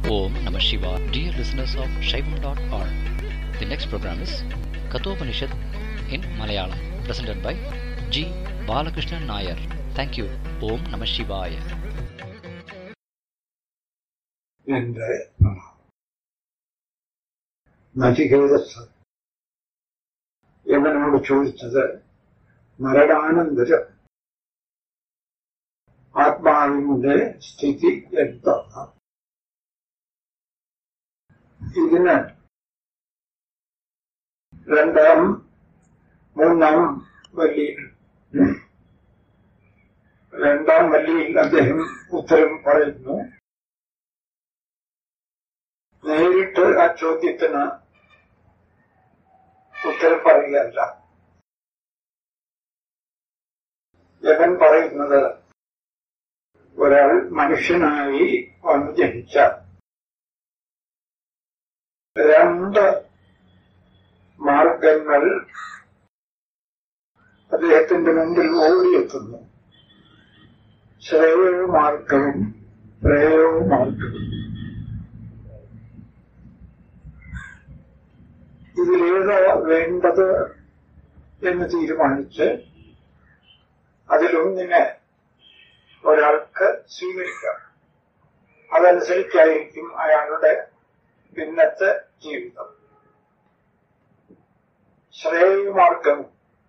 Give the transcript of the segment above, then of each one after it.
Om Namah Shivaya. Dear listeners of Shaivam.org, the next program is Kathopanishad in Malayalam, presented by G. Balakrishnan Nair. Thank you. Om Namah Shivaya. என்று നചികേതസ് യവനോട് ചോദിച്ചത് മരണാനന്തരം ആത്മാവിന്റെ സ്ഥിതി എന്താണ് ഇതിന് രണ്ടാം മൂന്നാം വല്ലിയിൽ രണ്ടാം വല്ലിയിൽ അദ്ദേഹം ഉത്തരം പറയുന്നു നേരിട്ട് ആ ചോദ്യത്തിന് ഉത്തരം പറയുകയല്ല യവൻ പറയുന്നത് ഒരാൾ മനുഷ്യനായി വന്നു ജനിച്ച രണ്ട് മാർഗങ്ങൾ അദ്ദേഹത്തിന്റെ മുമ്പിൽ ഓടിയെത്തുന്നു ശ്രേയോ മാർഗവും പ്രേയോ മാർഗവും ഇതിലേത് വേണ്ടത് എന്ന് തീരുമാനിച്ച് അതിലൊന്നിനെ ഒരാൾക്ക് സ്വീകരിക്കാം അതനുസരിച്ചായിരിക്കും അയാളുടെ പിന്നത്തെ ജീവിതം ശ്രേയമാർഗം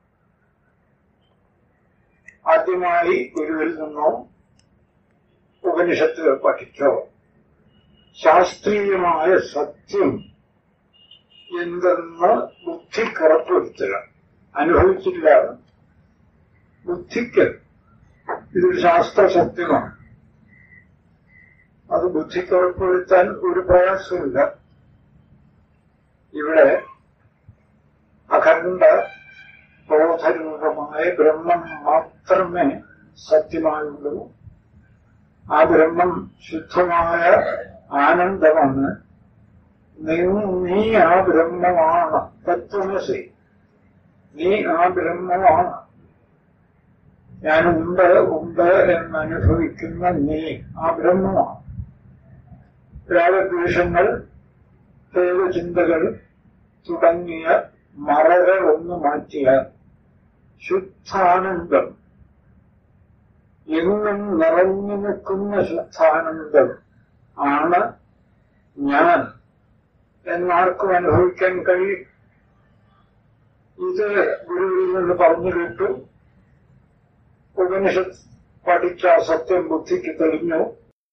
ആദ്യമായി ഗുരുവിൽ നിന്നോ ഉപനിഷത്തുകൾ പഠിച്ചോ ശാസ്ത്രീയമായ സത്യം എന്തെന്ന് ബുദ്ധിക്ക് ഉറപ്പുവരുത്തുക അനുഭവിച്ചില്ല ബുദ്ധിക്ക് ഇതൊരു ശാസ്ത്ര സത്യമാണ് അത് ബുദ്ധിക്ക് ഉറപ്പുവരുത്താൻ ഒരു പ്രയാസമില്ല ഇവിടെ അഖണ്ഡ ബോധരൂപമായ ബ്രഹ്മം മാത്രമേ സത്യമായുള്ളൂ ആ ബ്രഹ്മം ശുദ്ധമായ ആനന്ദമാണ് നീ ആ ബ്രഹ്മമാണ് തത്വമസി നീ ആ ബ്രഹ്മമാണ് ഞാൻ ഉണ്ട് ഉണ്ട് എന്നനുഭവിക്കുന്ന നീ ആ ബ്രഹ്മമാണ് രാഗദ്വേഷങ്ങൾ ഭേദചിന്തകൾ തുടങ്ങിയ മറകൾ ഒന്ന് മാറ്റിയ ശുദ്ധാനന്ദം എന്നും നിറഞ്ഞു നിൽക്കുന്ന ശുദ്ധാനന്ദം ആണ് ഞാൻ എന്നാർക്കും അനുഭവിക്കാൻ കഴിയും ഇത് ഗുരുവിൽ നിന്ന് പറഞ്ഞു കേട്ടു ഉപനിഷത്ത് പഠിച്ച സത്യം ബുദ്ധിക്ക് തെളിഞ്ഞു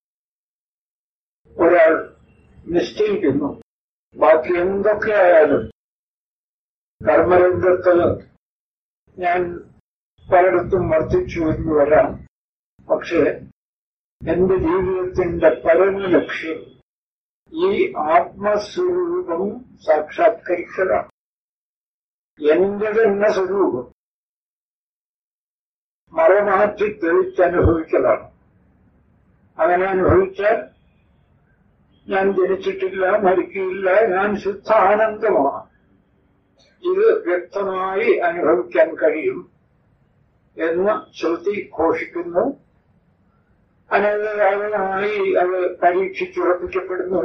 ഒരാൾ നിശ്ചയിക്കുന്നു ബാക്കി എന്തൊക്കെയായാലും കർമ്മരംഗത്ത് ഞാൻ പലയിടത്തും വർദ്ധിച്ചു എന്ന് വരാം പക്ഷേ എന്റെ ജീവിതത്തിന്റെ പരമലക്ഷ്യം ഈ ആത്മസ്വരൂപം സാക്ഷാത്കരിക്കലാണ് എന്റെ തന്നെ സ്വരൂപം മറമാറ്റി തെളിച്ചനുഭവിക്കലാണ് അങ്ങനെ അനുഭവിച്ചാൽ ഞാൻ ജനിച്ചിട്ടില്ല മരിക്കില്ല ഞാൻ ശുദ്ധാനന്ദമാണ് ഇത് വ്യക്തമായി അനുഭവിക്കാൻ കഴിയും എന്ന് ശ്രുതി ഘോഷിക്കുന്നു അനേകകാലമായി അത് പരീക്ഷിച്ചുറപ്പിക്കപ്പെടുന്നു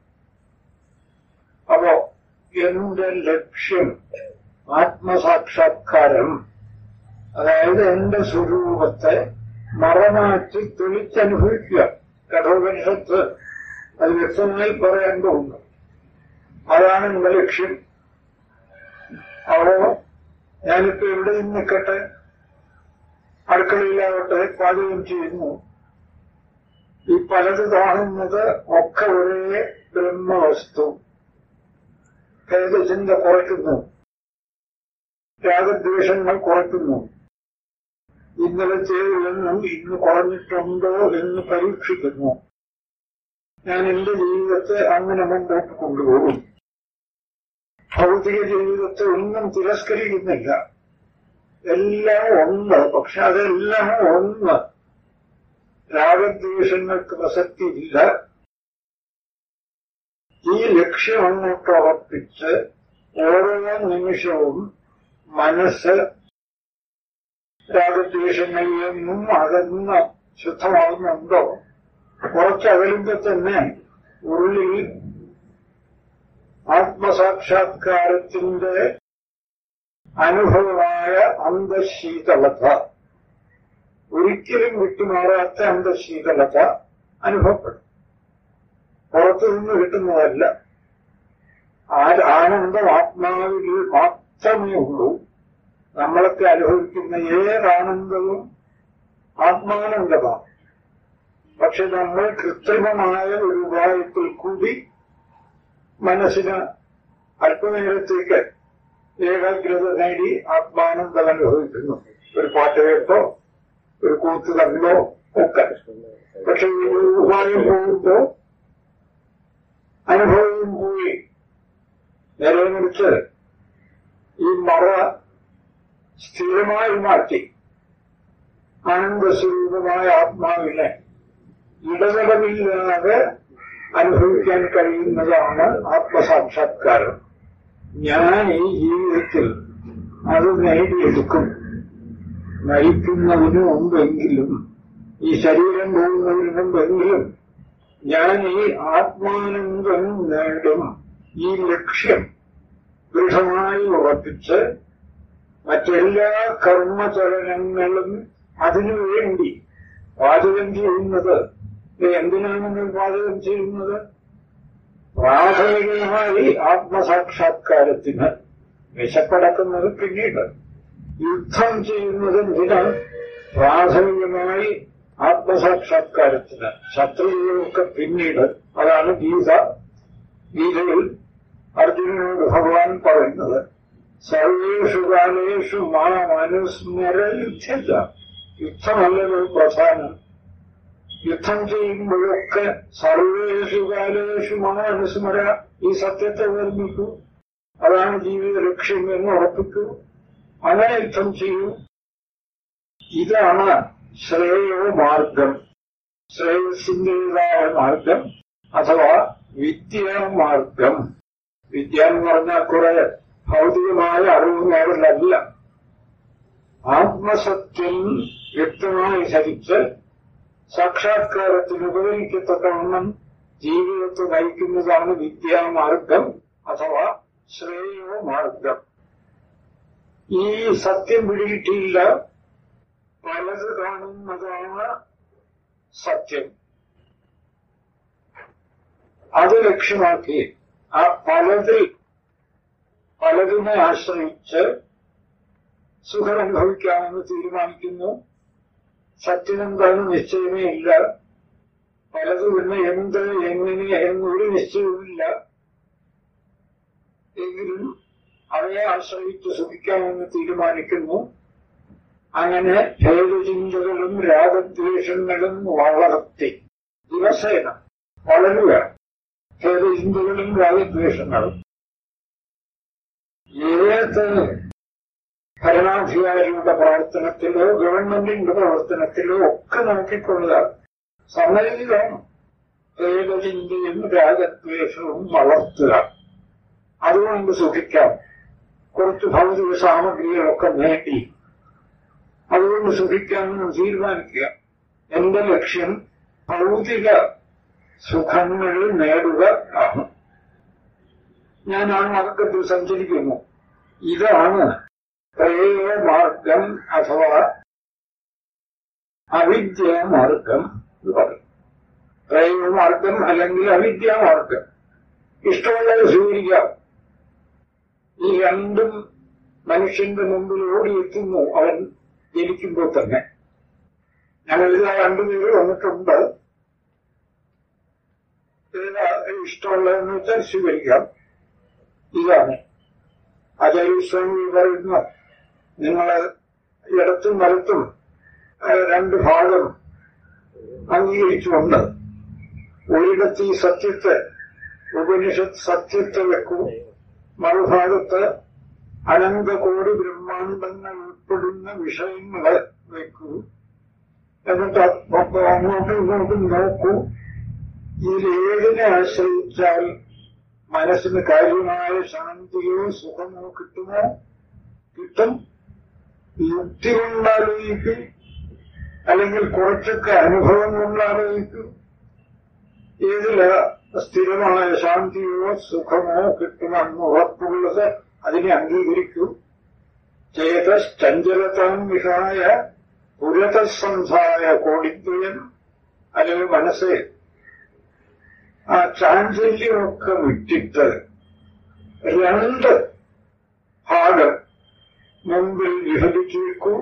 അപ്പോ എന്റെ ലക്ഷ്യം ആത്മസാക്ഷാത്കാരം അതായത് എന്റെ സ്വരൂപത്തെ മറമാറ്റി തെളിച്ചനുഭവിക്കുക കഠോപനിഷത്ത് അത് വ്യക്തമായി പറയാൻ പോകുന്നു അതാണ് എന്റെ ലക്ഷ്യം അപ്പോ ഞാനിപ്പോ എവിടെ നിൽക്കട്ടെ അടുക്കളയിലാവട്ടെ പാചകം ചെയ്യുന്നു ഈ പലത് കാണുന്നത് ഒക്കെ ഒരേ ബ്രഹ്മവസ്തു ഭേദചിന്ത കുറയ്ക്കുന്നു രാഗദ്വേഷങ്ങൾ കുറയ്ക്കുന്നു ഇന്നലെ ചെയ്തതെന്നും ഇന്ന് കുറഞ്ഞിട്ടുണ്ടോ എന്ന് പരീക്ഷിക്കുന്നു ഞാൻ എന്റെ ജീവിതത്തെ അങ്ങനെ മുമ്പോട്ട് കൊണ്ടുപോകും ഭൗതിക ജീവിതത്തെ ഒന്നും തിരസ്കരിക്കുന്നില്ല എല്ലാം ഒന്ന് പക്ഷെ അതെല്ലാം ഒന്ന് രാഗദ്വേഷങ്ങൾക്ക് പ്രസക്തിയില്ല ഈ ലക്ഷ്യം അങ്ങോട്ട് ഉറപ്പിച്ച് ഓരോ നിമിഷവും മനസ്സ് രാഗദ്വേഷങ്ങളിൽ നിന്നും അകന്ന് ശുദ്ധമാകുന്നുണ്ടോ കുറച്ചകലുമ്പോ തന്നെ ഉള്ളിൽ ആത്മസാക്ഷാത്കാരത്തിന്റെ അനുഭവമായ അന്തശീതളത ഒരിക്കലും വിട്ടുമാറാത്ത അന്തശീതളത അനുഭവപ്പെടും പുറത്തു നിന്ന് കിട്ടുന്നതല്ല ആ ആനന്ദം ആത്മാവിൽ മാത്രമേ ഉള്ളൂ നമ്മളൊക്കെ അനുഭവിക്കുന്ന ഏതാനന്ദവും ആത്മാനന്ദമാണ് പക്ഷെ നമ്മൾ കൃത്രിമമായ ഒരു ഉപായത്തിൽ കൂടി മനസ്സിന് അല്പനേരത്തേക്ക് ഏകാഗ്രത നേടി ആത്മാനന്ദം അനുഭവിക്കുന്നു ഒരു പാട്ട് കേട്ടോ ഒരു കൂത്ത് കണ്ടോ ഒക്കെ പക്ഷെ ഈ ഒരു ഉപായം പോകുമ്പോ അനുഭവവും പോയി നേരെ മറിച്ച് ഈ മറ സ്ഥിരമായി മാറ്റി ആനന്ദസ്വരൂപമായ ആത്മാവിനെ ഇടതടവില്ലാതെ അനുഭവിക്കാൻ കഴിയുന്നതാണ് ആത്മസാക്ഷാത്കാരം ഞാൻ ഈ ജീവിതത്തിൽ അത് നേടിയെടുക്കും മരിക്കുന്നതിന് മുമ്പെങ്കിലും ഈ ശരീരം പോകുന്നതിന് മുമ്പെങ്കിലും ഞാൻ ഈ ആത്മാനന്ദം നേടും ഈ ലക്ഷ്യം ദൃഢമായി ഉറപ്പിച്ച് മറ്റെല്ലാ കർമ്മചലനങ്ങളും അതിനുവേണ്ടി പാചകം ചെയ്യുന്നത് എന്തിനാണ് നിങ്ങൾ പാചകം ചെയ്യുന്നത് പ്രാഥമികമായി ആത്മസാക്ഷാത്കാരത്തിന് വിശപ്പടക്കുന്നത് പിന്നീട് യുദ്ധം ചെയ്യുന്നത് എന്തിനാണ് പ്രാഥമികമായി ആത്മസാക്ഷാത്കാരത്തിന് ശത്രുക്കൾക്ക് പിന്നീട് അതാണ് ഗീത ഗീതയിൽ അർജുനനോട് ഭഗവാൻ പറയുന്നത് സർവേഷു കാലേഷു മാം അനുസ്മര യുദ്ധ യുദ്ധമല്ലല്ലോ പ്രധാനം യുദ്ധം ചെയ്യുമ്പോഴൊക്കെ സർവേഷു കാലേഷു മാം അനുസ്മര ഈ സത്യത്തെ ഓർമ്മിക്കൂ അതാണ് ജീവിത ലക്ഷ്യം എന്ന് ഉറപ്പിക്കൂ അങ്ങനെ യുദ്ധം ചെയ്യൂ ഇതാണ് ശ്രേയോ മാർഗം ശ്രേയസിന്റേതായ മാർഗം അഥവാ വിദ്യാമാർഗം വിദ്യ എന്ന് പറഞ്ഞാൽ കുറെ ഭൗതികമായ അറിവ് നേടലല്ല ആത്മസത്യം വ്യക്തമായി ധരിച്ച് സാക്ഷാത്കാരത്തിന് ഉപകരിക്കത്തക്കവണ്ണം ജീവിതത്തെ നയിക്കുന്നതാണ് വിദ്യാമാർഗം അഥവാ ശ്രേയോ മാർഗം ഈ സത്യം പിടികിട്ടിയില്ല പലത് കാണുന്നതാണ് സത്യം അത് ലക്ഷ്യമാക്കി ആ പലതിൽ പലതിനെ ആശ്രയിച്ച് സുഖം അനുഭവിക്കാമെന്ന് തീരുമാനിക്കുന്നു സത്യമെന്താണ് നിശ്ചയമേ ഇല്ല പലത് പിന്നെ എന്ത് എങ്ങനെ എന്നൊരു നിശ്ചയവുമില്ല എങ്കിലും അവയെ ആശ്രയിച്ച് സുഖിക്കാമെന്ന് തീരുമാനിക്കുന്നു അങ്ങനെ ഭേദചിന്തകളും രാഗദ്വേഷങ്ങളും വളർത്തി ദിവസേന വളരുക ഭേദചിന്തകളും രാഗദ്വേഷങ്ങളും ഏത് ഭരണാധികാരിയുടെ പ്രവർത്തനത്തിലോ ഗവൺമെന്റിന്റെ പ്രവർത്തനത്തിലോ ഒക്കെ നോക്കിക്കൊള്ളുക സമയം വേണം ഭേദചിന്തയും രാഗദ്വേഷവും വളർത്തുക അതുകൊണ്ട് സുഖിക്കാം കുറച്ച് ഭൗതിക സാമഗ്രികളൊക്കെ നേടി അതുകൊണ്ട് സുഖിക്കാമെന്ന് തീരുമാനിക്കുക എന്റെ ലക്ഷ്യം ഭൗതിക സുഖങ്ങൾ നേടുക ആണ് ഞാൻ ആ മാർഗത്തിൽ സഞ്ചരിക്കുന്നു ഇതാണ് പ്രേയമാർഗം അഥവാ അവിദ്യാമാർഗം എന്ന് പറയും പ്രേയമാർഗം അല്ലെങ്കിൽ അവിദ്യാമാർഗം ഇഷ്ടമുള്ളത് സ്വീകരിക്കാം ഈ രണ്ടും മനുഷ്യന്റെ മുമ്പിൽ ഓടിയെത്തുന്നു അവൻ ജനിക്കുമ്പോൾ തന്നെ ഞങ്ങൾ ഇത് രണ്ടുപേര് വന്നിട്ടുണ്ട് ഏതാ ഇഷ്ടമുള്ളതെന്ന് വെച്ചാൽ സ്വീകരിക്കാം ഇതാണ് ആചാര്യസ്വാമി പറയുന്നു നിങ്ങള് ഇടത്തും വലത്തും ഏഹ്, രണ്ട് ഭാഗം അംഗീകരിച്ചുകൊണ്ട് ഒരിടത്ത് ഈ സത്യത്തെ ഉപനിഷത്ത് സത്യത്തെ വെക്കൂ മറുഭാഗത്ത് അനന്തകോടി ബ്രഹ്മാണ്ടങ്ങൾ ഉൾപ്പെടുന്ന വിഷയങ്ങളെ വെക്കൂ എന്നിട്ട് അപ്പൊ അങ്ങോട്ടും ഇങ്ങോട്ടും നോക്കൂ ഇതിലേതിനെ ആശ്രയിച്ചാൽ മനസ്സിന് കാര്യമായ ശാന്തിയോ സുഖമോ കിട്ടുമോ കിട്ടും യുക്തി കൊണ്ടാലോചിക്കും അല്ലെങ്കിൽ കുറച്ചൊക്കെ അനുഭവം കൊണ്ടാലോചിക്കും ഏതില് സ്ഥിരമായ ശാന്തിയോ സുഖമോ കിട്ടുമെന്ന് ഉറപ്പുള്ളത് അതിനെ അംഗീകരിക്കൂ ചേതശ്ചഞ്ചലതാം വിഹായ പുരതസന്ധായ കോടിദ്വയം അല്ലെങ്കിൽ മനസ്സേ ആ ചാഞ്ചല്യമൊക്കെ വിട്ടിട്ട് രണ്ട് ഭാഗം മുമ്പിൽ വിഭജിച്ചിരിക്കൂ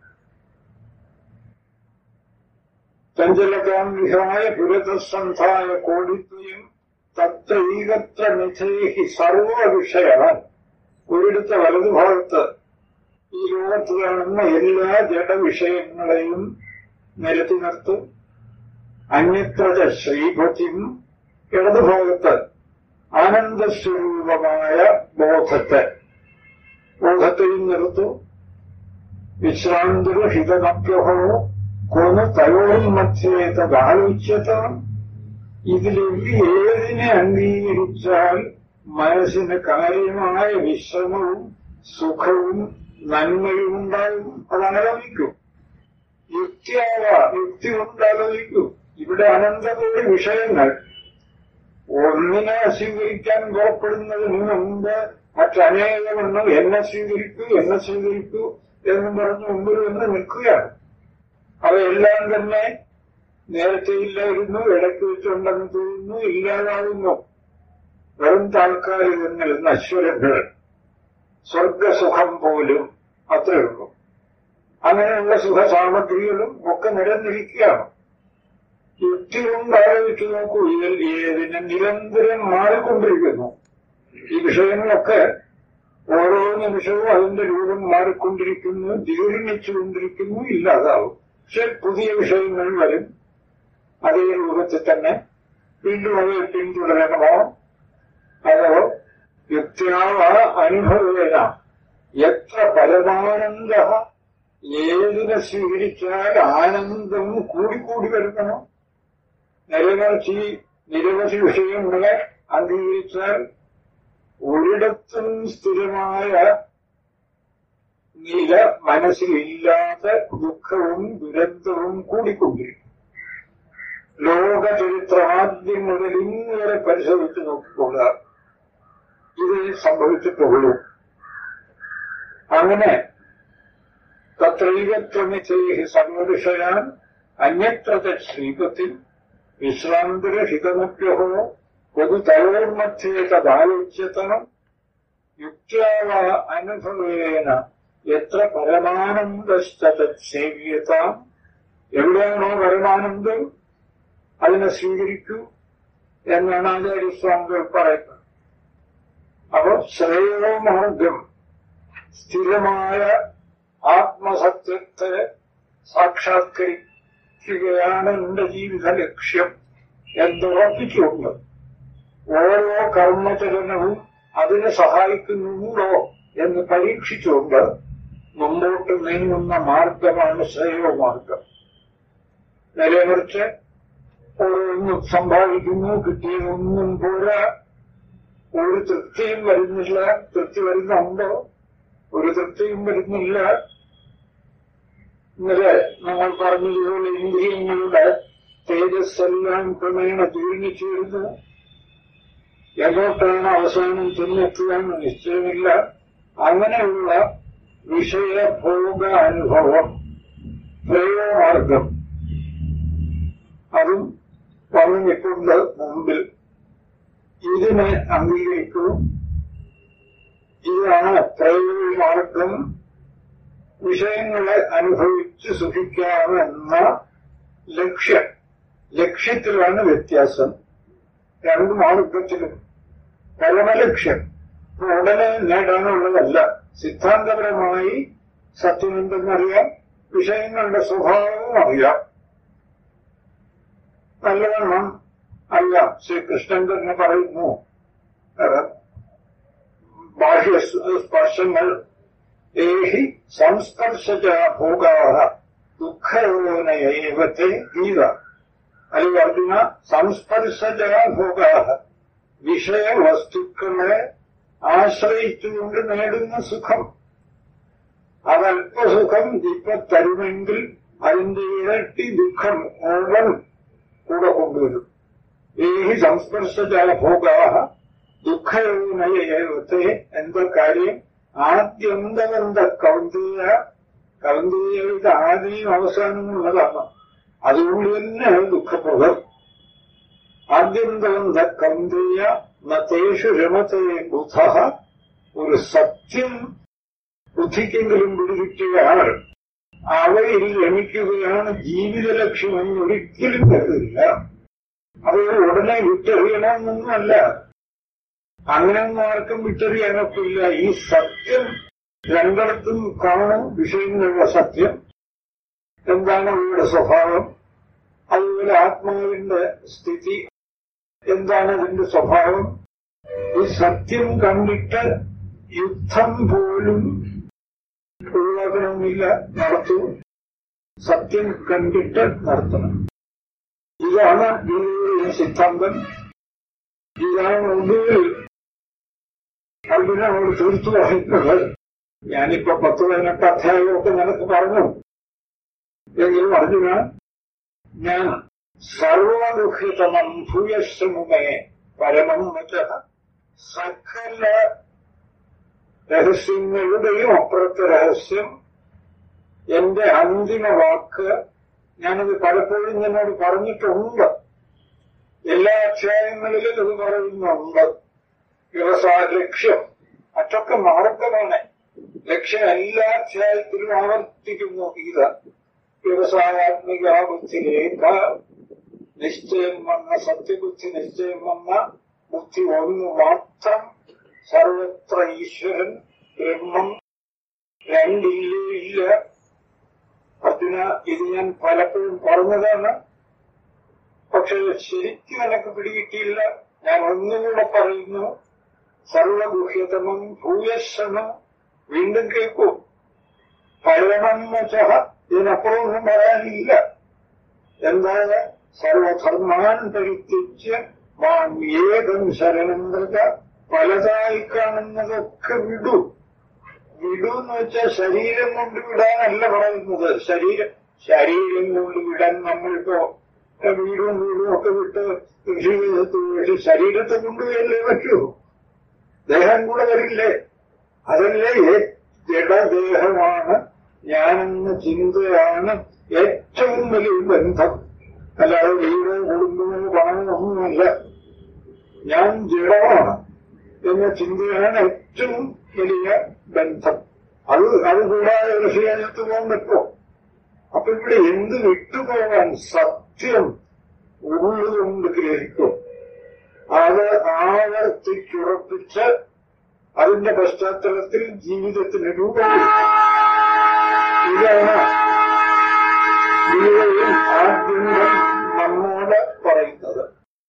ചഞ്ചലതാം വിഹായ പുരതസന്ധായ കോടിദ്വയം തത്തൈകത്ര മിഥേഹി സർവവിഷയാണ് ഒരിടത്ത് വലതുഭാഗത്ത് ഈ ലോകത്ത് കാണുന്ന എല്ലാ ജഡവിഷയങ്ങളെയും നിരത്തി നിർത്തും അന്യത്ര ശ്രീപതിയും ഇടതുഭാഗത്ത് ആനന്ദസ്വരൂപമായ ബോധത്തെ ബോധത്തെയും നിർത്തും വിശ്രാന്തിരു ഹിതമപ്യഹോ കൊന്നു തയോന്മധ്യേതദാലോച്യത ഇതിലേക്ക് ഏതിനെ അംഗീകരിച്ചാൽ മനസ്സിന് കാര്യമായ വിശ്രമവും സുഖവും നന്മയും ഉണ്ടാകും അതാലോചിക്കൂ യുക്തിയാവ യുക്തി കൊണ്ടാലോചിക്കൂ ഇവിടെ അനന്തകോടി വിഷയങ്ങൾ ഒന്നിനെ സ്വീകരിക്കാൻ പുറപ്പെടുന്നതിന് മുമ്പ് മറ്റനേകമെണ്ണം എന്നെ സ്വീകരിക്കൂ എന്നെ സ്വീകരിക്കൂ എന്നും പറഞ്ഞ് മുമ്പിൽ വന്ന് നിൽക്കുകയാണ് അവയെല്ലാം തന്നെ നേരത്തെ ഇല്ലായിരുന്നു ഇടയ്ക്ക് വെച്ചുണ്ടെന്ന് തോന്നുന്നു ഇല്ലാതാവുന്നു വെറും താൽക്കാലികങ്ങൾ നശ്വരങ്ങൾ സ്വർഗസുഖം പോലും അത്രയേ ഉള്ളൂ അങ്ങനെയുള്ള സുഖ സാമഗ്രികളും ഒക്കെ നിരന്നിരിക്കുകയാണ് യുക്തി കൊണ്ട് ആലോചിച്ചു നോക്കൂ ഇതിൽ ഏതിന് നിരന്തരം മാറിക്കൊണ്ടിരിക്കുന്നു ഈ വിഷയങ്ങളൊക്കെ ഓരോ നിമിഷവും അതിന്റെ രൂപം മാറിക്കൊണ്ടിരിക്കുന്നു ജീർണിച്ചുകൊണ്ടിരിക്കുന്നു ഇല്ലാതാവും പക്ഷെ പുതിയ വിഷയങ്ങൾ വരും അതേ രൂപത്തിൽ തന്നെ വീണ്ടും അവയെ പിന്തുടരണമോ അതോ യുക്തിയാവ അനുഭവേന എത്ര പരമാനന്ദ ഏതിനെ സ്വീകരിച്ചാൽ ആനന്ദം കൂടിക്കൂടി വരുന്നോ നിലമറിച്ച് ഈ നിരവധി വിഷയങ്ങളെ അംഗീകരിച്ചാൽ ഒരിടത്തും സ്ഥിരമായ നില മനസ്സിലില്ലാതെ ദുഃഖവും ദുരന്തവും കൂടിക്കൊണ്ടിരിക്കും ലോക ചരിത്രമാദ്യം മുതൽ ഇന്നുവരെ പരിശോധിച്ച് നോക്കിക്കൊള്ളുക ഇത് സംഭവിച്ചിട്ടുള്ളൂ അങ്ങനെ തത്രൈകത്വമിച്ചൈഹി സർവവിഷയാൻ അന്യത്ര ശ്രീപത്തിൽ വിശ്രാന്തിരഹിതമുഖ്യഹോ പൊതുതയോർമധ്യേ തദാലോച്യതനം യുക്താവ അനുഭവേന എത്ര പരമാനന്ദശ്ചേവ്യതാം എവിടെയാണോ പരമാനന്ദം അതിനെ സ്വീകരിക്കൂ എന്നാണ് ആചാര്യസ്വാമികൾ പറയുന്നത് അപ്പൊ ശ്രേയോ മാർഗം സ്ഥിരമായ ആത്മസത്യത്തെ സാക്ഷാത്കരിക്കുകയാണ് എന്റെ ജീവിത ലക്ഷ്യം എന്നുറപ്പിച്ചുകൊണ്ട് ഓരോ കർമ്മചലനവും അതിനെ സഹായിക്കുന്നുണ്ടോ എന്ന് പരീക്ഷിച്ചുകൊണ്ട് മുമ്പോട്ട് നീങ്ങുന്ന മാർഗമാണ് ശ്രേയോ മാർഗം നിലനിർച്ച് ഓരോന്നും സമ്പാദിക്കുന്നു കിട്ടിയതൊന്നും പോരാ ഒരു തൃപ്തിയും വരുന്നില്ല തൃപ്തി വരുന്നുണ്ടോ ഒരു തൃപ്തിയും വരുന്നില്ല ഇന്നലെ നമ്മൾ പറഞ്ഞതുപോലെ ഇന്ദ്രിയങ്ങളുടെ തേജസ്സെല്ലാം ക്രമേണ ജീർണിച്ചു വരുന്നു എങ്ങോട്ടാണ് അവസാനം ചെന്നെത്തുക എന്ന് നിശ്ചയമില്ല അങ്ങനെയുള്ള വിഷയഭോഗ അനുഭവം പ്രയോമാർഗം അതും വന്നിട്ടുണ്ട് മുമ്പിൽ ഇതിനെ അംഗീകരിക്കൂ ഇതാണ് പ്രയോമാർഗം വിഷയങ്ങളെ അനുഭവിച്ച് സുഖിക്കാമെന്ന ലക്ഷ്യം ലക്ഷ്യത്തിലാണ് വ്യത്യാസം രണ്ട് മാർഗത്തിലും പരമലക്ഷ്യം ഉടനെ നേടാനുള്ളതല്ല സിദ്ധാന്തപരമായി സത്യമെന്തെന്നറിയാം വിഷയങ്ങളുടെ സ്വഭാവവും അറിയാം നല്ലവണ്ണം അറിയാം ശ്രീകൃഷ്ണൻ തന്നെ പറയുന്നു ബാഹ്യ സ്പർശങ്ങൾ ഏഹി സംസ്പർശജ ഭോഗാഹ ദുഃഖയോനയവത്തെ ഗീത അല്ലെങ്കിൽ അർജുന സംസ്പർശജ ഭോഗാഹ വിഷയവസ്തുക്കളെ ആശ്രയിച്ചുകൊണ്ട് നേടുന്ന സുഖം അതല്പസുഖം ഇപ്പൊ തരുമെങ്കിൽ അതിന്റെ ഇരട്ടി ദുഃഖം മുഴുവൻ കൂടെ കൊണ്ടുവരും ഈ സംസ്പർശജാല ഭോഗാഹ ദുഃഖയോനയത്തെ എന്താ കാര്യം ആദ്യന്തവന്ത കൗന്ദീയ കൗന്ദീയ ഇത് ആദ്യം അവസാനമുള്ളതാണ് അതുകൊണ്ട് തന്നെ ദുഃഖപ്രദം ആദ്യന്തവന്ത കൗന്ദീയ നത്തേഷു രമത്തെ ബുധ ഒരു സത്യം ബുദ്ധിക്കെങ്കിലും പിടികിട്ടിയാൽ അവയിൽ രമിക്കുകയാണ് ജീവിത ലക്ഷ്യമെന്ന് ഒരിക്കലും കരുതില്ല അത് ഉടനെ വിട്ടെറിയണമെന്നൊന്നുമല്ല അങ്ങനെയൊന്നും ആർക്കും വിട്ടെറിയാനൊക്കില്ല ഈ സത്യം രണ്ടിടത്തും കാണും വിഷയങ്ങളുടെ സത്യം എന്താണ് അവയുടെ സ്വഭാവം അതുപോലെ ആത്മാവിന്റെ സ്ഥിതി എന്താണ് അതിന്റെ സ്വഭാവം ഈ സത്യം കണ്ടിട്ട് യുദ്ധം പോലും ഒഴിവാക്കണമെന്നില്ല നടത്തൂ സത്യം കണ്ടിട്ട് നടത്തണം ഇതാണ് ഗീതയുടെ സിദ്ധാന്തം ഇതാണ് ഒടുവിൽ അർജുനോട് തീർത്തു പറയുന്നത് ഞാനിപ്പോ പത്ത് പതിനെട്ട് അധ്യായമൊക്കെ നിനക്ക് പറഞ്ഞു എങ്കിലും അർജുന ഞാൻ സർവദുഃഖിതമം ഭൂയശ്രമുമേ പരമം വച സകല രഹസ്യങ്ങളുടെയും അപ്പുറത്തെ രഹസ്യം എന്റെ അന്തിമ വാക്ക് ഞാനത് പലപ്പോഴും എന്നോട് പറഞ്ഞിട്ടുണ്ട് എല്ലാ അധ്യായങ്ങളിലും ഇത് പറയുന്നുണ്ട് വ്യവസായ ലക്ഷ്യം മറ്റൊക്കെ മാർഗമാണ് ലക്ഷ്യം എല്ലാ അധ്യായത്തിലും ആവർത്തിക്കുന്നു ഗീത വ്യവസായാത്മിക ബുദ്ധിയിലേക്ക് നിശ്ചയം വന്ന സത്യബുദ്ധി നിശ്ചയം വന്ന ബുദ്ധി ഒന്ന് മാത്രം സർവത്ര ഈശ്വരൻ ബ്രഹ്മം രണ്ടില്ലേ ഇല്ല അർജുന ഇത് ഞാൻ പലപ്പോഴും പറഞ്ഞതാണ് പക്ഷെ ശരിക്കും എനിക്ക് പിടികിട്ടിയില്ല ഞാൻ ഒന്നുകൂടെ പറയുന്നു സർവഗുഹ്യതമം ഭൂയശ്രമം വീണ്ടും കേൾക്കൂ പഴമം വചഹ ഇതിനപ്പുറമൊന്നും പറയാനില്ല എന്താണ് സർവധർമാൻ പരിത്യജ്യ മാം ഏകം ശരണം മൃഗ പലതായി കാണുന്നതൊക്കെ വിടൂ വിടൂ എന്ന് വെച്ചാൽ ശരീരം കൊണ്ട് വിടാനല്ല പറയുന്നത് ശരീരം ശരീരം കൊണ്ട് വിടാൻ നമ്മളിപ്പോ വീടും വീടും ഒക്കെ വിട്ട് കൃഷി ചെയ്ത് പക്ഷെ ശരീരത്തെ കൊണ്ടുപോയല്ലേ പറ്റൂ ദേഹം കൂടെ വരില്ലേ അതല്ലേ ജഡദേഹമാണ് ഞാനെന്ന ചിന്തയാണ് ഏറ്റവും വലിയ ബന്ധം അല്ലാതെ വീട് കുടുംബമോ പണമോ ഒന്നുമല്ല ഞാൻ ജഡമാണ് എന്ന ചിന്തയാണ് ഏറ്റവും വലിയ ബന്ധം അത് അത് കൂടാതെ ഋഷിയാനത്ത് പോകാൻ പറ്റുമോ അപ്പൊ ഇവിടെ എന്ത് വിട്ടുപോകാൻ സത്യം ഉള്ളുകൊണ്ട് ഗ്രഹിക്കും അത് ആവർത്തിച്ചുറപ്പിച്ച് അതിന്റെ പശ്ചാത്തലത്തിൽ ജീവിതത്തിന് രൂപം കൊടുക്കും. ഇതാണ് ഗീതയിൽ ആദ്യം നമ്മോട് പറയുന്നത്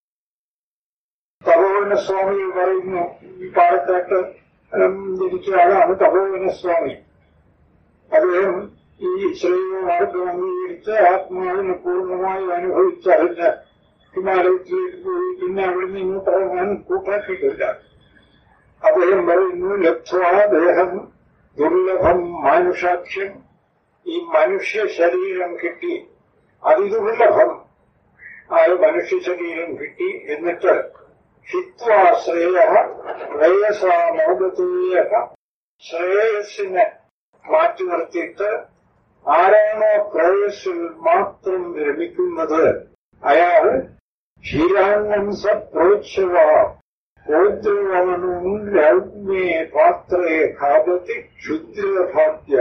തപോവന സ്വാമി പറയുന്നു ഈ പാലക്കാട്ട് ഉം, ജനിച്ച ആളാണ് തപോവന സ്വാമി അദ്ദേഹം ഈ ശ്രേയമാർഗം അംഗീകരിച്ച് ആത്മാവിനെ പൂർണ്ണമായി അനുഭവിച്ചറിഞ്ഞ് ഹിമാലയത്തിലേക്ക് പോയി പിന്നെ അവിടെ നിന്ന് ഇങ്ങോട്ട് ഇറങ്ങാൻ കൂട്ടാക്കിയിട്ടില്ല അദ്ദേഹം പറയുന്നു ലബ്ധ്വാ ദേഹം ദുർലഭം മാനുഷാക്ഷ്യം ഈ മനുഷ്യ ശരീരം കിട്ടി അതിദുർലഭം ആയ മനുഷ്യ ശരീരം കിട്ടി എന്നിട്ട് ഹിത്വാശ്രേയ ശ്രേയസാമോദതീയ ശ്രേയസിനെ മാറ്റി നിർത്തിയിട്ട് ആരാണോ പ്രേയസിൽ മാത്രം രമിക്കുന്നത് അയാൾ ക്ഷീരാംഗംസ പ്രോത്സവ ഗോദ്രവാണും രൗമ്യേ പാത്രേ ഖാപതി ക്ഷുദ്രഭാഗ്യ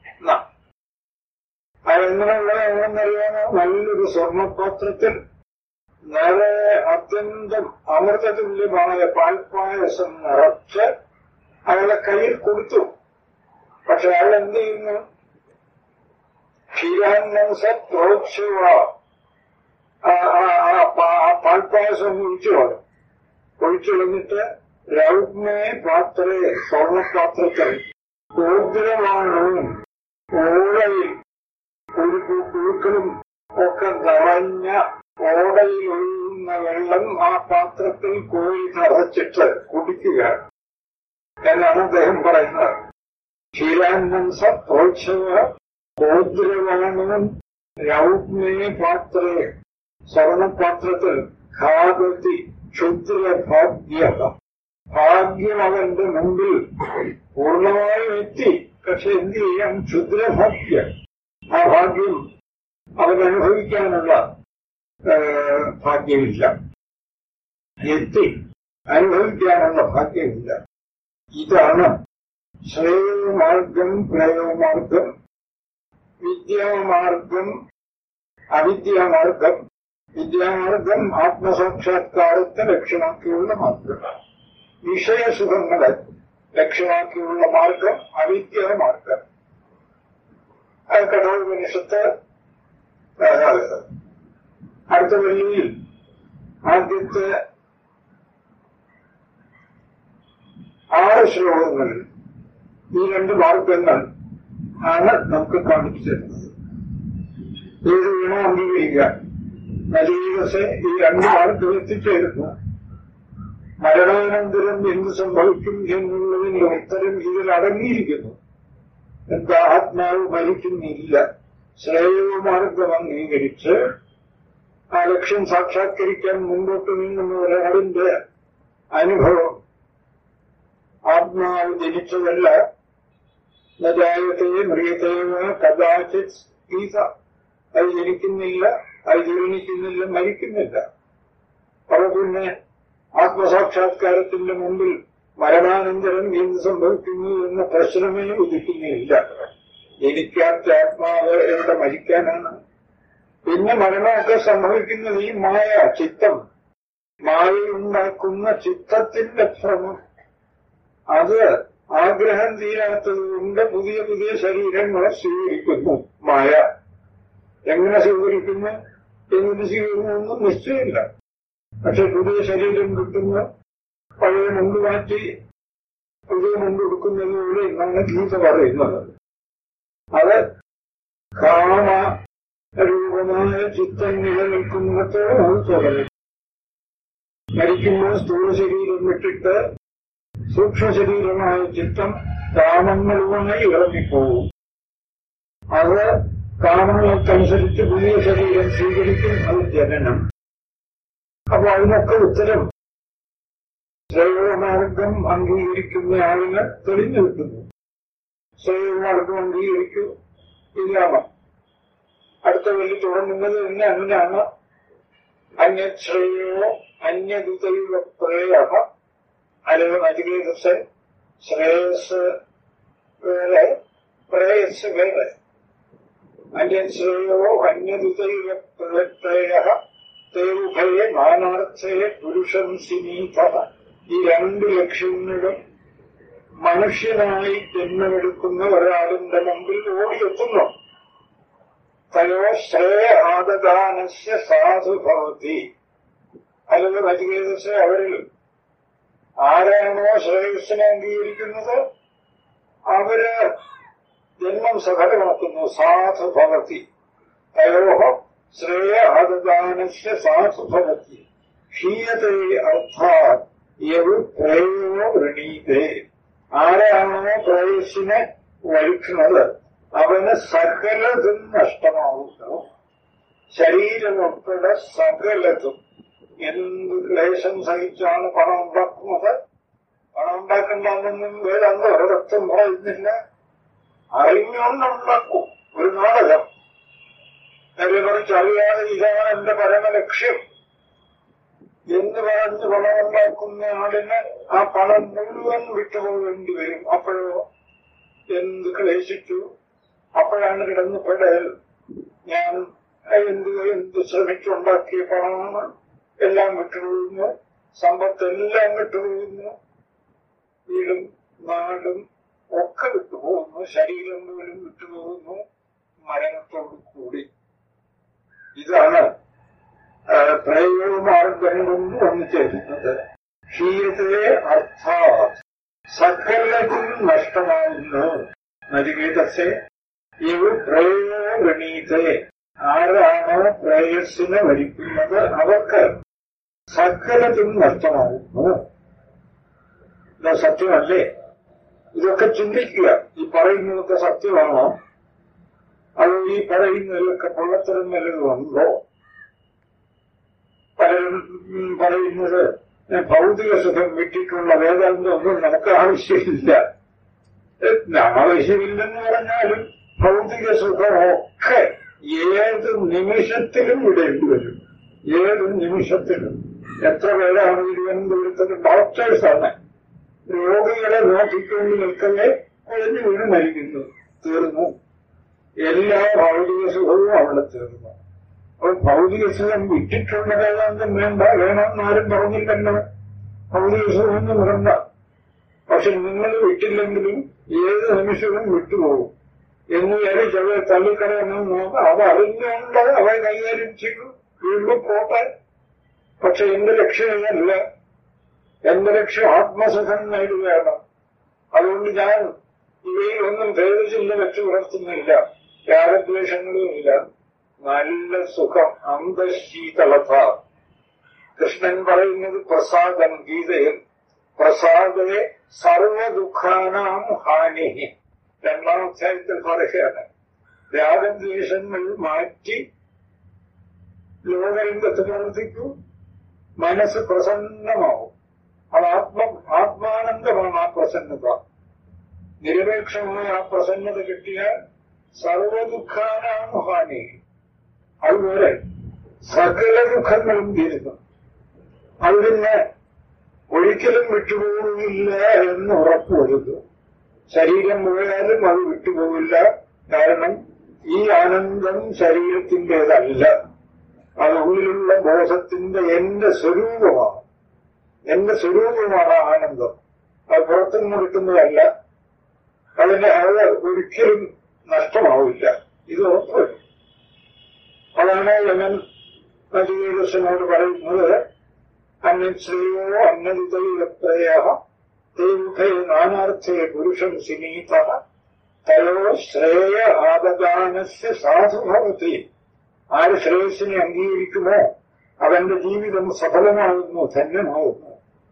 അതെങ്ങനെയുള്ളതാണെന്നറിയാമോ നല്ലൊരു സ്വർണപാത്രത്തിൽ നിറയെ അത്യന്തം അമൃതതുല്യമായ പാൽപ്പായസം നിറച്ച് അയാളെ കയ്യിൽ കൊടുത്തു പക്ഷെ അയാൾ എന്ത് ചെയ്യുന്നു ക്ഷീരാന്നംസ പ്രോത്സവ ആ പാൽപ്പായസം ഒഴിച്ചു കളയും ഒഴിച്ചു കളഞ്ഞിട്ട് രൗഗ്മേ പാത്രേ സ്വർണപാത്രത്തിൽ ഗോദ്രവാണവും ഓടയിൽ കുഴുക്കു കുഴുക്കളും ഒക്കെ നിറഞ്ഞ ഓടയിൽ ഒഴുകുന്ന വെള്ളം ആ പാത്രത്തിൽ കോരി നിറച്ചിട്ട് കുടിക്കുക എന്നാണ് അദ്ദേഹം പറയുന്നത് ക്ഷീരാനന്സ പ്രോത്സവ ഗോദ്രവാണവും രൗഗ്മേ പാത്രേ സ്വർണപാത്രത്തിൽ ഖാദത്തി ക്ഷുദ്രഭാഗ്യ ഭാഗ്യം അവന്റെ മുമ്പിൽ പൂർണ്ണമായും എത്തി പക്ഷെ എന്ത് ചെയ്യാം ക്ഷുദ്രഭാഗ്യ ആ ഭാഗ്യം അവൻ അനുഭവിക്കാനുള്ള ഏഹ്, ഭാഗ്യമില്ല എത്തി അനുഭവിക്കാനുള്ള ഭാഗ്യമില്ല ഇതാണ് ശ്രേയോമാർഗം പ്രേയോമാർഗം വിദ്യാമാർഗം അവിദ്യാമാർഗം വിദ്യാമാർഗം ആത്മസാക്ഷാത്കാരത്തെ ലക്ഷ്യമാക്കിയുള്ള മാർഗം വിഷയസുഖങ്ങളെ ലക്ഷ്യമാക്കിയുള്ള മാർഗം അവിദ്യാമാർഗം അത് കഠോപനിഷത്ത് അടുത്ത വെള്ളിയിൽ ആദ്യത്തെ ആറ് ശ്ലോകങ്ങളിൽ ഈ രണ്ട് മാർഗങ്ങൾ ആണ് നമുക്ക് കാണിച്ചു തരുന്നത് ഏത് വേണോ അംഗീകരിക്കുക നലീകസെ ഈ രണ്ട് മാർഗം എത്തിച്ചേരുന്നു മരണാനന്തരം എന്ത് സംഭവിക്കും എന്നുള്ളതിന്റെ ഉത്തരം ഇതിൽ അടങ്ങിയിരിക്കുന്നു എന്താ ആത്മാവ് മരിക്കുന്നില്ല ശ്രേയോ മാർഗം അംഗീകരിച്ച് ആ ലക്ഷ്യം സാക്ഷാത്കരിക്കാൻ മുമ്പോട്ട് നീങ്ങുന്ന ഒരാളിന്റെ അനുഭവം ആത്മാവ് ജനിച്ചതല്ല നജായത്തെ മൃഗത്തെയോ കഥാചിത് ഗീത അത് ജനിക്കുന്നില്ല അത് ജീവനിക്കുന്നില്ല മരിക്കുന്നില്ല അപ്പൊ പിന്നെ ആത്മസാക്ഷാത്കാരത്തിന്റെ മുമ്പിൽ മരണാനന്തരം എന്ത് സംഭവിക്കുന്നു എന്ന പ്രശ്നമേ ഉദിക്കുന്നില്ല ജനിക്കാത്ത ആത്മാവ് എവിടെ മരിക്കാനാണ് പിന്നെ മരണമൊക്കെ സംഭവിക്കുന്നത് ഈ മായ ചിത്തം മായയുണ്ടാക്കുന്ന ചിത്തത്തിന്റെ ഭ്രമം അത് ആഗ്രഹം തീരാത്തത് കൊണ്ട് പുതിയ പുതിയ ശരീരങ്ങളെ സ്വീകരിക്കുന്നു മായ എങ്ങനെ സ്വീകരിക്കുന്നു എങ്ങനെ സ്വീകരിക്കുന്നു നിശ്ചയമില്ല പക്ഷെ പുതിയ ശരീരം കിട്ടുന്ന പഴയ മുണ്ട് മാറ്റി പുതിയ മുണ്ട് കൊടുക്കുന്നത് പോലെ എന്നാണ് ഗീത പറയുന്നത് അത് കാമ രൂപമായ ചിത്തം നിലനിൽക്കുന്നിടത്തോളം അത് തുടരും മരിക്കുമ്പോൾ സ്ഥൂല ശരീരം വിട്ടിട്ട് സൂക്ഷ്മ ശരീരമായ ചിത്തം കാമങ്ങളുമായി ഇറങ്ങിപ്പോവും അത് കാമങ്ങൾക്കനുസരിച്ച് പുതിയ ശരീരം സ്വീകരിക്കും അത് ജനനം അപ്പൊ അതിനൊക്കെ ഉത്തരം ശ്രേയമാർഗം അംഗീകരിക്കുന്ന ആളിന് തെളിഞ്ഞു കിട്ടുന്നു ശ്രേയമാർഗം അംഗീകരിക്കൂ ഇല്ലാമ അടുത്ത വെള്ളി തുടങ്ങുന്നത് തന്നെ അങ്ങനെയാണ് അന്യശ്രേയോ അന്യദുതൈവ പ്രേയ അല്ലെങ്കിൽ നചികേതസ് ശ്രേയസ് വേറെ പ്രേയസ് വേറെ അന്യശ്രേയോ അന്യദുതൈവ പ്രേയ തേവുഭയെ നാനാർത്ഥയെ പുരുഷംസിനീത ഈ രണ്ട് ലക്ഷ്യങ്ങളും മനുഷ്യനായി ജന്മമെടുക്കുന്ന ഒരാളിന്റെ മുമ്പിൽ ഓടിയെത്തുന്നു തയോ ശ്രേയ ആദദാനസ്യ സാധു ഭവതി അല്ലെങ്കിൽ നചികേതസ് അവരിൽ ആരാണോ ശ്രേയസ്സിനെ അംഗീകരിക്കുന്നത് അവര് ജന്മം സഫലമാക്കുന്നു സാധു ഭവതി തയോ ശ്രേയ ആദദാനസ്യ സാധു ഭവതി ക്ഷീയത്തെ അർത്ഥാത് യവ് പ്രേയോ വൃണീതേ ആരാണോ പ്രേയസിനെ വഴിക്കുന്നത് അവന് സകലതും നഷ്ടമാവുന്നു ശരീരം ഉൾപ്പെടെ സകലതും എന്ത് ക്ലേശം സഹിച്ചാണ് പണം ഉണ്ടാക്കുന്നത് പണം ഉണ്ടാക്കണ്ടെന്നൊന്നും വേദാന്ത ഒരിടത്തും പറയുന്നില്ല അറിഞ്ഞുകൊണ്ടുണ്ടാക്കും ഒരു നാടകം നേരെ കുറിച്ച് അറിയാതെ ഇതാണ് എന്റെ പരമലക്ഷ്യം എന്ന് പറഞ്ഞ് പണം ഉണ്ടാക്കുന്ന ആളിന് ആ പണം മുഴുവൻ വിട്ടുപോകേണ്ടി വരും അപ്പോഴോ എന്ത് ക്ലേശിച്ചു അപ്പോഴാണ് കിടന്ന് പെടൽ ഞാൻ എന്ത് എന്ത് ശ്രമിച്ചുണ്ടാക്കിയ പണമാണ് എല്ലാം വിട്ടുപോകുന്നു സമ്പത്തെല്ലാം വിട്ടുപോകുന്നു വീടും നാടും ഒക്കെ വിട്ടുപോകുന്നു ശരീരം പോലും വിട്ടുപോകുന്നു മരണത്തോടു കൂടി ഇതാണ് പ്രയോഗമാർഗം കൊണ്ട് വന്നു ചേരുന്നത് ക്ഷീയതയെ അർത്ഥാത് സകലതും നഷ്ടമാകുന്നു നരികേതസെ ഇവ പ്രയോഗണീതെ ആരാണോ പ്രേയസിനെ വരിക്കുന്നത് അവർക്ക് സകലതും നഷ്ടമാകുന്നു ഇത് സത്യമല്ലേ ഇതൊക്കെ ചിന്തിക്കുക ഈ പറയുന്നതൊക്കെ സത്യമാണോ അതോ ഈ പറയുന്നതിലൊക്കെ പൊള്ളത്തരം വല്ലതുണ്ടോ പലരും ഉം, പറയുന്നത് ഏ, ഭൗതിക സുഖം വിട്ടിട്ടുള്ള വേദാന്തമൊന്നും നമുക്ക് ആവശ്യമില്ല ഏ, ആവശ്യമില്ലെന്ന് പറഞ്ഞാലും ഭൗതിക സുഖമൊക്കെ ഏത് നിമിഷത്തിലും വിടേണ്ടി വരും ഏത് നിമിഷത്തിലും എത്ര പേരാണ് തിരുവനന്തപുരത്തിന് ഡോക്ടേഴ്സാണ് രോഗികളെ നോക്കിക്കൊണ്ട് നിൽക്കവേ കുഴഞ്ഞു വീണ് മരിക്കുന്നു തീർന്നു എല്ലാ ഭൗതിക സുഖവും അവിടെ തീർന്നു അപ്പോൾ ഭൗതിക സുഖം വിട്ടിട്ടുള്ള വേദാന്തം വേണ്ട വേണമെന്ന് ആരും പറഞ്ഞില്ലല്ലോ ഭൗതിക സുഖമൊന്നും വേണ്ട പക്ഷെ നിങ്ങൾ വിട്ടില്ലെങ്കിലും ഏത് നിമിഷവും വിട്ടുപോകും എന്ന് വിചാരിച്ച് അവരെ തള്ളിക്കളയണമെന്ന് നോക്കാം അത് അറിഞ്ഞുകൊണ്ട് അവരെ കൈകാര്യം ചെയ്തു വീണ്ടും പോട്ടെ പക്ഷെ എന്റെ ലക്ഷ്യം ഇതല്ല എന്റെ ലക്ഷ്യം ആത്മസുഖം നേടുകയാണ് അതുകൊണ്ട് ഞാൻ ഇവയിലൊന്നും ഭേദചിന്ത വെച്ച് പുലർത്തുന്നില്ല രാഗദ്വേഷങ്ങളും ഇല്ല നല്ല സുഖം അന്തശീതളത കൃഷ്ണൻ പറയുന്നത് പ്രസാദം ഗീതയിൽ പ്രസാദയെ സർവദുഃഖാനാം ഹാനി രണ്ടാം അധ്യായത്തിൽ പറയുകയാണ് രാഗദ്വേഷങ്ങൾ മാറ്റി ലോകരംഗത്ത് പ്രവർത്തിക്കൂ മനസ്സ് പ്രസന്നമാവും അത് ആത്മ ആത്മാനന്ദമാണ് ആ പ്രസന്നത നിരപേക്ഷമായ ആ പ്രസന്നത കിട്ടിയാൽ സർവദുഃഖാനാം ഹാനി അതുപോലെ സകല ദുഃഖങ്ങളും തീരുന്നു അത് പിന്നെ ഒരിക്കലും വിട്ടുപോകുന്നില്ല എന്ന് ഉറപ്പുവരുന്നു ശരീരം പോയാലും അത് വിട്ടുപോകില്ല കാരണം ഈ ആനന്ദം ശരീരത്തിൻ്റെതല്ല അത് ഉള്ളിലുള്ള ബോധത്തിന്റെ എന്റെ സ്വരൂപമാണ് എന്റെ സ്വരൂപമാണ് ആനന്ദം അത് പുറത്തുനിന്ന് കിട്ടുന്നതല്ല അതിന് അത് ഒരിക്കലും നഷ്ടമാവില്ല ഇത് ഉറപ്പുവരും അതാണ് യമൻ നദികൃഷ്ണനോട് പറയുന്നത് അന്യശ്രേയോ അന്നദിതൈലത്രയ തേമുഖേ നാനാർത്ഥേ പുരുഷം സിനീത തയോ ശ്രേയ ആദദാനസ്യ സാധുഭവതി ആര് ശ്രേയസിനെ അംഗീകരിക്കുമോ അവന്റെ ജീവിതം സഫലമാകുന്നു ധന്യമാകുന്നു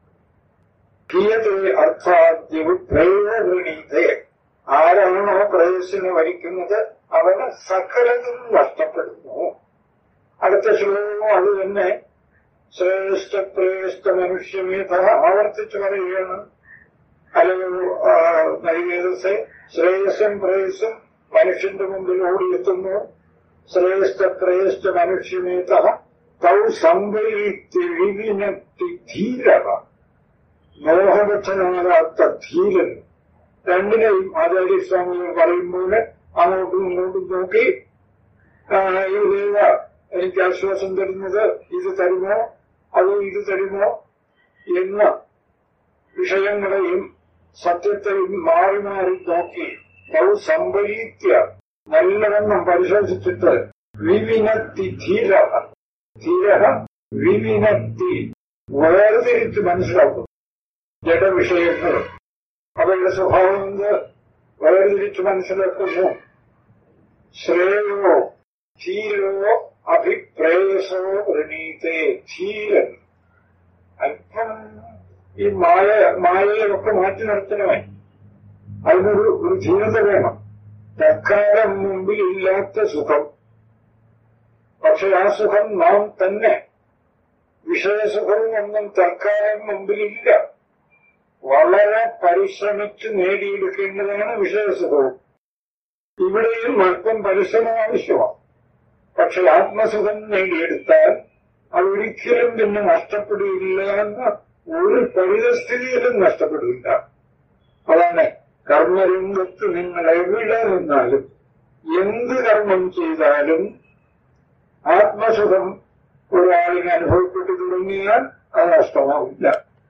പ്രിയതേ അർത്ഥാദ്യവ് പ്രയോജനീതേ ആരാണോ പ്രേയസിനെ വരിക്കുന്നത് അവന് സകലതും നഷ്ടപ്പെടുന്നു അടുത്ത ശ്ലോകവും അത് തന്നെ ശ്രേഷ്ഠ പ്രേഷ്ഠ മനുഷ്യമേത ആവർത്തിച്ച് പറയുകയാണ് അല്ലെങ്കിൽ നൈവേദസെ ശ്രേയസ്സും പ്രേയസ്സും മനുഷ്യന്റെ മുമ്പിൽ ഓടിയെത്തുന്നു ശ്രേഷ്ഠ പ്രേഷ്ഠ മനുഷ്യമേത തൗ സംഭരിത്തി വിവിനത്തി ധീരത മോഹപക്ഷനാകാത്ത ധീരൻ രണ്ടിനെയും ആചാര്യസ്വാമികൾ പറയുമ്പോൾ അങ്ങോട്ടും ഇങ്ങോട്ടും നോക്കി ആ, ഈ ദേവ എനിക്ക് ആശ്വാസം തരുന്നത് ഇത് തരുമോ അതോ ഇത് തരുമോ എന്ന വിഷയങ്ങളെയും സത്യത്തെയും മാറി മാറി നോക്കി അത് സംഭരിത്യ നല്ലവണ്ണം പരിശോധിച്ചിട്ട് വിവിനത്തി ധീര ധീര വിവിനത്തി വേർതിരിച്ച് മനസ്സിലാക്കും ജഡവിഷയങ്ങൾ അവരുടെ സ്വഭാവം എന്ത് വേർതിരിച്ച് മനസ്സിലാക്കുന്നു ശ്രേയോ ധീരോ അഭിപ്രേയസോ വൃണീതേ ധീരൻ അല്പം ഈ മായ മായയൊക്കെ മാറ്റി നിർത്തണമേ അതിനൊരു ഒരു ധീരത വേണം തൽക്കാലം മുമ്പിൽ ഇല്ലാത്ത സുഖം പക്ഷെ ആ സുഖം നാം തന്നെ വിഷയസുഖവും ഒന്നും തൽക്കാലം മുമ്പിലില്ല വളരെ പരിശ്രമിച്ച് നേടിയെടുക്കേണ്ടതാണ് വിഷയസുഖവും ഇവിടെയും അല്പം പരിശ്രമം ആവശ്യമാണ് പക്ഷെ ആത്മസുഖം നേടിയെടുത്താൽ അതൊരിക്കലും പിന്നെ നഷ്ടപ്പെടുകയില്ല എന്ന ഒരു പരിതസ്ഥിതിയിലും നഷ്ടപ്പെടില്ല അതാണ് കർമ്മരംഗത്ത് നിങ്ങൾ എവിടെ നിന്നാലും എന്ത് കർമ്മം ചെയ്താലും ആത്മസുഖം ഒരാളിന് അനുഭവപ്പെട്ടു തുടങ്ങിയാൽ അത് നഷ്ടമാവില്ല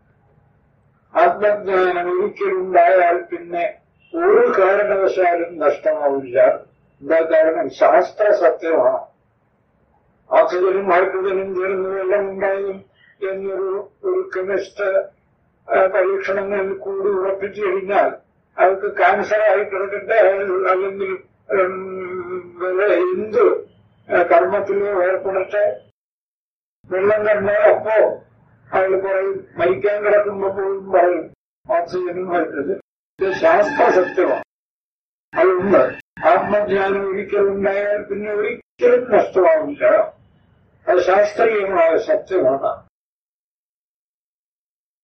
ആത്മജ്ഞാനം ഒരിക്കലുണ്ടായാൽ പിന്നെ ഒരു കാരണവശാലും നഷ്ടമാവില്ല എന്താ കാരണം ശാസ്ത്ര സത്യമാണ് ഓക്സിജനും ഹൈഡ്രജനും ചേർന്ന് വെള്ളം ഉണ്ടാകും എന്നൊരു ഒരു കെമിസ്റ്റ് പരീക്ഷണങ്ങളിൽ കൂടി ഉറപ്പിച്ചു കഴിഞ്ഞാൽ അവർക്ക് ക്യാൻസറായി കിടക്കട്ടെ അല്ലെങ്കിൽ ഉം, വേറെ എന്ത് കർമ്മത്തിലോ ഏർപ്പെടട്ടെ വെള്ളം കണ്ടാൽ അപ്പോ അയാൾ പറയും മരിക്കാൻ കിടക്കുമ്പോ പോലും പറയും ഓക്സിജനും ഹൈഡ്രജൻ ഇത് ശാസ്ത്ര സത്യമാണ് അതുകൊണ്ട് ആത്മജ്ഞാനം ഒരിക്കലും ഉണ്ടായാൽ പിന്നെ ഒരിക്കലും നഷ്ടമാവില്ല അത് ശാസ്ത്രീയമായ സത്യമാണ്